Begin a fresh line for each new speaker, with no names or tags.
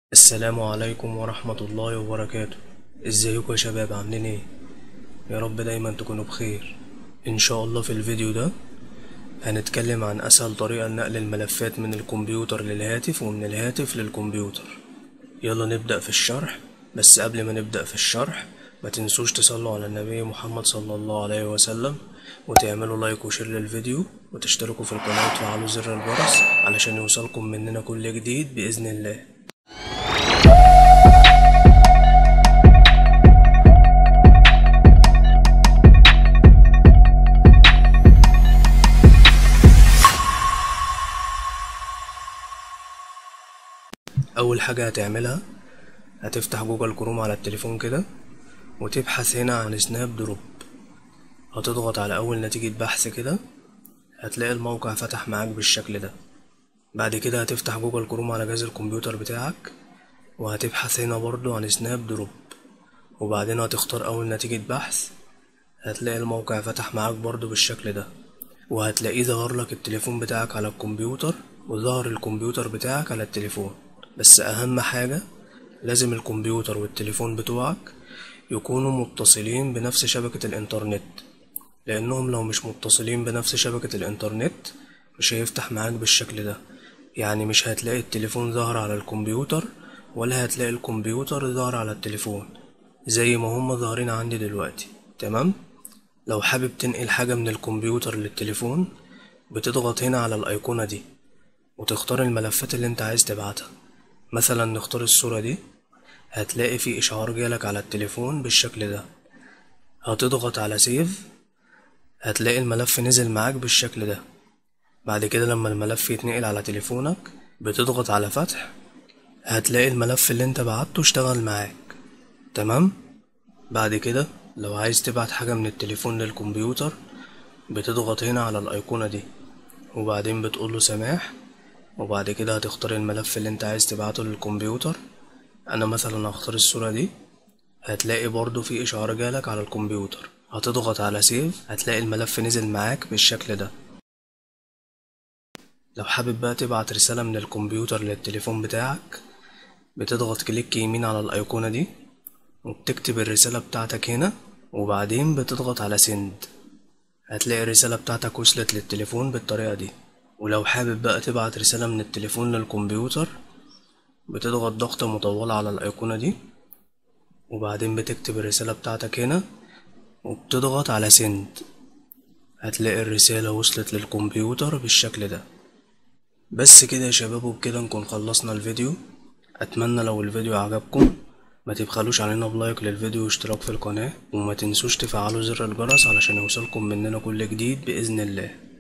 السلام عليكم ورحمة الله وبركاته ازيكم يا شباب عاملين ايه يا رب دايما تكونوا بخير ان شاء الله في الفيديو ده هنتكلم عن اسهل طريقة لنقل الملفات من الكمبيوتر للهاتف ومن الهاتف للكمبيوتر يلا نبدأ في الشرح بس قبل ما نبدأ في الشرح ما تنسوش تصلوا على النبي محمد صلى الله عليه وسلم وتعملوا لايك وشير للفيديو وتشتركوا في القناة وتفعلوا زر الجرس علشان يوصلكم مننا كل جديد بإذن الله اول حاجة هتعملها هتفتح جوجل كروم على التليفون كده وتبحث هنا عن سناب دروب هتضغط على اول نتيجة بحث كده هتلاقي الموقع فتح معاك بالشكل ده بعد كده هتفتح جوجل كروم على جهاز الكمبيوتر بتاعك وهتبحث هنا برضو عن سناب دروب وبعدين هتختار اول نتيجة بحث هتلاقي الموقع فتح معاك برضو بالشكل ده وهتلاقيه ظهر لك التليفون بتاعك على الكمبيوتر وظهر الكمبيوتر بتاعك على التليفون بس اهم حاجة لازم الكمبيوتر والتليفون بتوعك يكونوا متصلين بنفس شبكة الانترنت لانهم لو مش متصلين بنفس شبكة الانترنت مش هيفتح معاك بالشكل ده يعني مش هتلاقي التليفون ظهر على الكمبيوتر ولا هتلاقي الكمبيوتر ظهر على التليفون زي ما هما ظاهرين عندي دلوقتي تمام لو حابب تنقل حاجة من الكمبيوتر للتليفون بتضغط هنا على الأيقونة دي وتختار الملفات اللي انت عايز تبعتها مثلا نختار الصورة دي هتلاقي في إشعار جالك على التليفون بالشكل ده هتضغط على سيف هتلاقي الملف نزل معاك بالشكل ده بعد كده لما الملف يتنقل على تليفونك بتضغط على فتح هتلاقي الملف اللي انت بعته اشتغل معاك تمام بعد كده لو عايز تبعت حاجة من التليفون للكمبيوتر بتضغط هنا على الأيقونة دي وبعدين بتقوله سماح وبعد كده هتختار الملف اللي انت عايز تبعته للكمبيوتر انا مثلا هختار الصورة دي هتلاقي برضو في اشعار جالك على الكمبيوتر هتضغط على سيف هتلاقي الملف نزل معاك بالشكل ده لو حابب بقى تبعت رسالة من الكمبيوتر للتليفون بتاعك بتضغط كليك يمين على الايقونة دي وبتكتب الرسالة بتاعتك هنا وبعدين بتضغط على سند هتلاقي الرسالة بتاعتك وصلت للتليفون بالطريقة دي ولو حابب بقى تبعت رسالة من التليفون للكمبيوتر بتضغط ضغطة مطولة على الأيقونة دي وبعدين بتكتب الرسالة بتاعتك هنا وبتضغط على سند هتلاقي الرسالة وصلت للكمبيوتر بالشكل ده بس كده يا شباب وبكده نكون خلصنا الفيديو أتمنى لو الفيديو عجبكم ما تبخلوش علينا بلايك للفيديو واشتراك في القناة وما تنسوش تفعلوا زر الجرس علشان يوصلكم مننا كل جديد بإذن الله